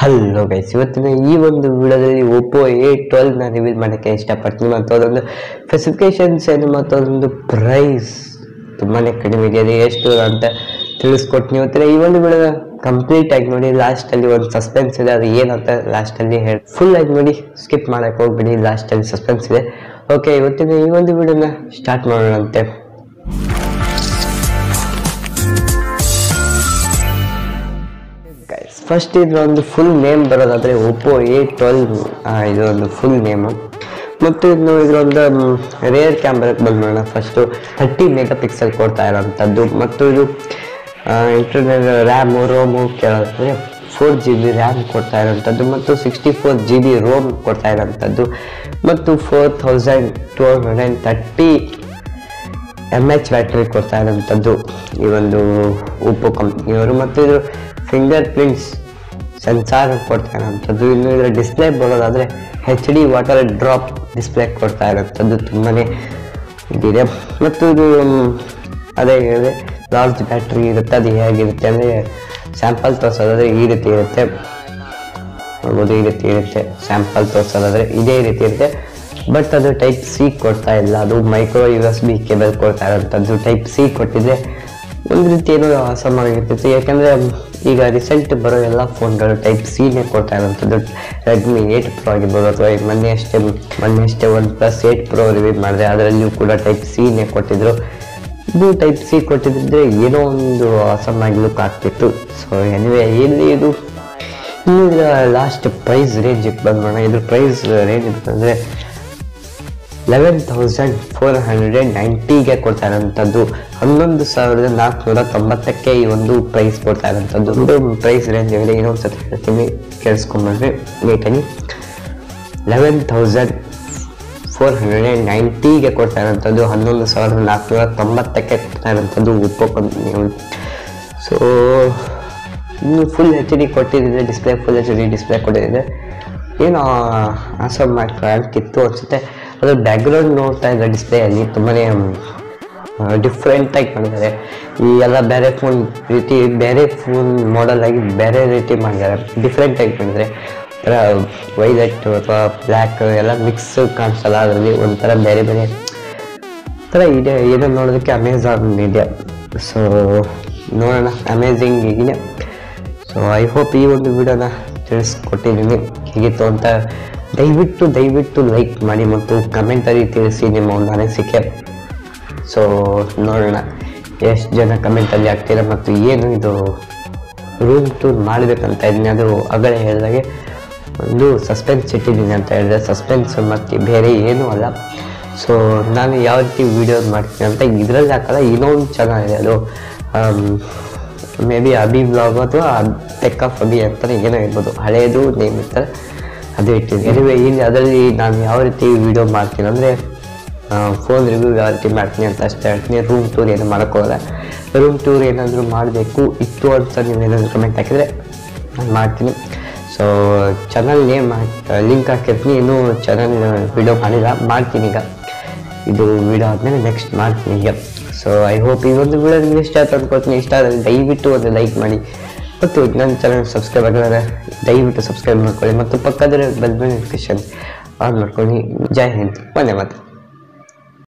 hello guys ಇವತ್ತಿನ ಈ ಒಂದು ವಿಡಿಯೋದಲ್ಲಿ ಒಪ್ಪೋ ಎ ಟ್ವೆಲ್ವ್ನ ರಿವೀಲ್ ಮಾಡೋಕ್ಕೆ ಇಷ್ಟಪಡ್ತೀನಿ ಮತ್ತು ಅದೊಂದು ಸ್ಪೆಸಿಫಿಕೇಶನ್ಸ್ ಏನು ಮತ್ತು ಅದೊಂದು ಪ್ರೈಸ್ ತುಂಬಾ ಕಡಿಮೆ ಇದೆ ಅದು ಎಷ್ಟು ಅಂತ ತಿಳಿಸ್ಕೊಡ್ತೀನಿ ಇವತ್ತಿನ ಈ ಒಂದು ವಿಡಿಯೋನ ಕಂಪ್ಲೀಟ್ ಆಗಿ ನೋಡಿ ಲಾಸ್ಟಲ್ಲಿ ಒಂದು ಸಸ್ಪೆನ್ಸ್ ಇದೆ ಅದು ಏನಂತ ಲಾಸ್ಟಲ್ಲಿ ಹೇಳಿ ಫುಲ್ ಆಗಿ ನೋಡಿ ಸ್ಕಿಪ್ ಮಾಡೋಕ್ಕೆ ಹೋಗ್ಬಿಡಿ ಲಾಸ್ಟಲ್ಲಿ ಸಸ್ಪೆನ್ಸ್ ಇದೆ ಓಕೆ ಇವತ್ತಿನ ಈ ಒಂದು ವಿಡಿಯೋನ ಸ್ಟಾರ್ಟ್ ಮಾಡೋಣಂತೆ ಗೈಸ್ ಫಸ್ಟ್ ಇದ್ರ ಒಂದು ಫುಲ್ ನೇಮ್ ಬರೋದಾದ್ರೆ ಒಪ್ಪೋ ಎ ಟ್ವೆಲ್ವ್ ಇದು ಒಂದು ಫುಲ್ ನೇಮು ಮತ್ತು ಇನ್ನು ಇದರೊಂದು ರೇರ್ ಕ್ಯಾಮ್ರಾಕ್ಕೆ ಬಂದ್ಬಿಡೋಣ ಫಸ್ಟು ಥರ್ಟಿ ಮೆಗಾ ಪಿಕ್ಸೆಲ್ ಕೊಡ್ತಾ ಇರೋವಂಥದ್ದು ಮತ್ತು ಇದು ಇಂಟರ್ನಲ್ ರ್ಯಾಮು ರೋಮು ಕೇಳೋದಾದ್ರೆ ಫೋರ್ ಜಿ ಬಿ ರ್ಯಾಮ್ ಕೊಡ್ತಾ ಇರೋವಂಥದ್ದು ಮತ್ತು sixty four G B ROM ಕೊಡ್ತಾ ಇರೋವಂಥದ್ದು ಮತ್ತು four thousand two hundred and thirty M H battery ಕೊಡ್ತಾ ಇರೋಂಥದ್ದು ಈ ಒಂದು ಉಪ್ಪು ಕಂಪ್ನಿಯವರು ಮತ್ತು ಇದು ಫಿಂಗರ್ ಪ್ರಿಂಟ್ಸ್ ಸೆನ್ಸಾರ್ ಕೊಡ್ತಾ ಇರೋಂಥದ್ದು ಇನ್ನು ಇದರ ಡಿಸ್ಪ್ಲೇ ಬರೋದಾದರೆ H D water drop display ಕೊಡ್ತಾ ಇರೋಂಥದ್ದು ತುಂಬಾ ಇದಿದೆ ಮತ್ತು ಇದು ಮ್, ಅದೇ ಹೇಳಿದೆ ಲಾರ್ಜ್ ಬ್ಯಾಟ್ರಿ ಇರುತ್ತೆ ಅದು ಹೇಗಿರುತ್ತೆ ಅಂದರೆ ಸ್ಯಾಂಪಲ್ ತೋರಿಸೋದಾದ್ರೆ ಈ ರೀತಿ ಇರುತ್ತೆ ನೋಡ್ಬೋದು ಈ ರೀತಿ ಇರುತ್ತೆ ಸ್ಯಾಂಪಲ್ ತೋರಿಸೋದಾದ್ರೆ ಇದೇ ರೀತಿ ಇರುತ್ತೆ ಬಟ್ ಅದು ಟೈಪ್ ಸಿ ಕೊಡ್ತಾ ಇಲ್ಲ ಅದು micro U S B cable ಕೊಡ್ತಾ ಇರೋಂಥದ್ದು ಟೈಪ್ ಸಿ ಕೊಟ್ಟಿದ್ರೆ ಒಂದು ರೀತಿ ಏನೋ ಅಸಮಾಗಿರ್ತಿತ್ತು ಯಾಕಂದರೆ ಈಗ ರೀಸೆಂಟ್ ಬರೋ ಎಲ್ಲ ಫೋನ್ಗಳು ಟೈಪ್ ಸಿನೇ ಕೊಡ್ತಾ ಇರೋಂಥದ್ದು ರೆಡ್ಮಿ ಏಯ್ಟ್ ಪ್ರೋ ಆಗಿರ್ಬೋದು ಅಥವಾ ಈ ಮೊನ್ನೆ ಅಷ್ಟೇ ಮೊನ್ನೆ ಅಷ್ಟೇ OnePlus eight pro review ಮಾಡಿದೆ ಅದರಲ್ಲಿಯೂ ಕೂಡ ಟೈಪ್ ಸಿನೇ ಕೊಟ್ಟಿದ್ರು ಇದು ಟೈಪ್ ಸಿ ಕೊಟ್ಟಿದ್ರೆ ಏನೋ ಒಂದು ಅಸಮಾಗಿ ಲುಕ್ ಆಗ್ತಿತ್ತು ಸೊ ಎನಿವೆ ಎಲ್ಲಿ ಇದು ಇನ್ನು ಇದರ ಲಾಸ್ಟ್ ಪ್ರೈಸ್ ರೇಂಜಿಗೆ ಬಂದ್ಬೋಣ ಇದ್ರ ಪ್ರೈಸ್ ರೇಂಜ್ ಅಂತಂದರೆ ಲೆವೆನ್ ತೌಸಂಡ್ ಫೋರ್ ಹಂಡ್ರೆಡ್ ನೈಂಟಿಗೆ ಕೊಡ್ತಾ ಇರೋಂಥದ್ದು ಹನ್ನೊಂದು ಸಾವಿರದ ನಾಲ್ಕುನೂರ ತೊಂಬತ್ತಕ್ಕೆ ಈ ಒಂದು ಪ್ರೈಸ್ ಕೊಡ್ತಾ ಇರೋಂಥದ್ದು ಒಂದು ಪ್ರೈಸ್ ರೇಂಜ್ ಆಗಿದೆ ಇನ್ನೊಂದು ಸತಿ ಹೇಳ್ತೀನಿ ಕೇಳಿಸ್ಕೊಂಬಂದ್ರೆ ನೀಟಾಗಿ eleven thousand four hundred and ನೈಂಟಿಗೆ ಕೊಡ್ತಾ ಇರೋಂಥದ್ದು ಹನ್ನೊಂದು ಸಾವಿರದ ನಾಲ್ಕುನೂರ ತೊಂಬತ್ತಕ್ಕೆ ಕೊಡ್ತಾ ಇರೋಂಥದ್ದು ಉಪ್ಪೋ ಕಂಪ್ನಿ ಸೊ ಇನ್ನು ಫುಲ್ ಎಚ್ ಡಿ ಕೊಟ್ಟಿದ್ದಿದೆ display full H D display ಕೊಟ್ಟಿದ್ದೆ ಏನೋ ಆಸಮ್ ಮಾಡಿ ಕಾಣ್ತಿತ್ತು ಅನಿಸುತ್ತೆ ಅದು ಬ್ಯಾಕ್ಗ್ರೌಂಡ್ ನೋಡ್ತಾ ಇದ್ದ ಡಿಸ್ಪ್ಲೇಯಲ್ಲಿ ತುಂಬಾ ಡಿಫ್ರೆಂಟಾಗಿ ಮಾಡಿದ್ದಾರೆ ಈ ಎಲ್ಲ ಬೇರೆ ಫೋನ್ ರೀತಿ ಬೇರೆ ಫೋನ್ ಮಾಡೆಲ್ ಆಗಿ ಬೇರೆ ರೀತಿ ಮಾಡಿದ್ದಾರೆ ಡಿಫ್ರೆಂಟಾಗಿ ಮಾಡಿದ್ದಾರೆ ಒಂಥರ ವೈಲೆಟ್ ಅಥವಾ ಬ್ಲ್ಯಾಕ್ ಎಲ್ಲ ಮಿಕ್ಸ್ ಕಾಣಿಸಲ್ಲ ಅದರಲ್ಲಿ ಒಂಥರ ಬೇರೆ ಬೇರೆ ಥರ ಇದೆ ಏನೋ ನೋಡೋದಕ್ಕೆ ಅಮೇಝಾನ್ ಇದೆ ಸೊ ನೋಡೋಣ ಅಮೇಝಿಂಗ್ ಇದೆ ಸೊ ಐ ಹೋಪ್ ಈ ಒಂದು ವಿಡಿಯೋನ ತಿಳಿಸ್ಕೊಟ್ಟಿದ್ದೀನಿ ಹೇಗಿತ್ತು ಅಂತ ದಯವಿಟ್ಟು ದಯವಿಟ್ಟು ಲೈಕ್ ಮಾಡಿ ಮತ್ತು ಕಮೆಂಟಲ್ಲಿ ತಿಳಿಸಿ ನಿಮ್ಮ ಒಂದು ಅನಿಸಿಕೆ ಸೊ ನೋಡೋಣ ಎಷ್ಟು ಜನ ಕಮೆಂಟಲ್ಲಿ ಆಗ್ತೀರಾ ಮತ್ತು ಏನು ಇದು ರೂಮ್ ಟೂರ್ ಮಾಡಬೇಕಂತ ಇದ್ದೀನಿ ಅದು ಆಗಲೇ ಹೇಳಿದಾಗೆ ಒಂದು ಸಸ್ಪೆನ್ಸ್ ಇಟ್ಟಿದ್ದೀನಿ ಅಂತ ಹೇಳಿದೆ ಸಸ್ಪೆನ್ಸ್ ಮತ್ತು ಬೇರೆ ಏನೂ ಅಲ್ಲ ಸೊ ನಾನು ಯಾವ ರೀತಿ ವೀಡಿಯೋ ಮಾಡ್ತೀನಿ ಅಂತ ಇದರಲ್ಲಿ ಹಾಕಲ್ಲ ಇನ್ನೊಂದು ಚಾನಲ್ ಇದೆ ಅದು ಮೇ ಬಿ ಅಬಿ ಬ್ಲಾಗ್ ಅಥವಾ ಟೆಕ್ ಆಫ್ ಅಬಿ ಅಂತಲೇ ಏನೋ ಇರ್ಬೋದು ಹಳೆಯದು ನೇಮ್ ಇರ್ತಾರೆ ಅದು ಇಟ್ಟಿದ್ದೀನಿ ಎನಿವೆ ಇಲ್ಲಿ ಅದರಲ್ಲಿ ನಾನು ಯಾವ ರೀತಿ ವೀಡಿಯೋ ಮಾಡ್ತೀನಿ ಅಂದರೆ ಫೋನ್ ರಿವ್ಯೂ ಯಾವ ರೀತಿ ಮಾಡ್ತೀನಿ ಅಂತ ಅಷ್ಟೇ ಹೇಳ್ತೀನಿ ರೂಮ್ ಟೂರ್ ಏನು ಮಾಡೋಕ್ಕೋಗಲ್ಲ ರೂಮ್ ಟೂರ್ ಏನಾದರೂ ಮಾಡಬೇಕು ಇತ್ತು ಅಂತ ನೀವು ಏನಾದರೂ ಕಮೆಂಟ್ ಹಾಕಿದರೆ ನಾನು ಮಾಡ್ತೀನಿ ಸೊ ಚಾನಲ್ ನೇಮ್ ಲಿಂಕ್ ಹಾಕಿರ್ತೀನಿ ಇನ್ನೂ ಚಾನಲ್ ವಿಡಿಯೋ ಮಾಡಿಲ್ಲ ಮಾಡ್ತೀನಿ ಈಗ ಇದು ವಿಡಿಯೋ ಆದಮೇಲೆ ನೆಕ್ಸ್ಟ್ ಮಾಡ್ತೀನಿ ಈಗ ಸೊ ಐ ಹೋಪ್ ಈ ಒಂದು ವಿಡಿಯೋ ನಿಮಗೆ ಇಷ್ಟ ಆಯ್ತು ಅಂದ್ಕೊಳ್ತೀನಿ ಇಷ್ಟ ಆದರೆ ದಯವಿಟ್ಟು ಒಂದು ಲೈಕ್ ಮಾಡಿ ಮತ್ತು ನನ್ನ ಚಾನಲ್ ಸಬ್ಸ್ಕ್ರೈಬ್ ಆಗಿದ್ರೆ ದಯವಿಟ್ಟು ಸಬ್ಸ್ಕ್ರೈಬ್ ಮಾಡ್ಕೊಳ್ಳಿ ಮತ್ತು ಪಕ್ಕದ ಬೆಲ್ ನೋಟಿಫಿಕೇಶನ್ ಆನ್ ಮಾಡ್ಕೊಳ್ಳಿ ಜೈ ಹಿಂದ್ ಒಂದೇ ಮಾತು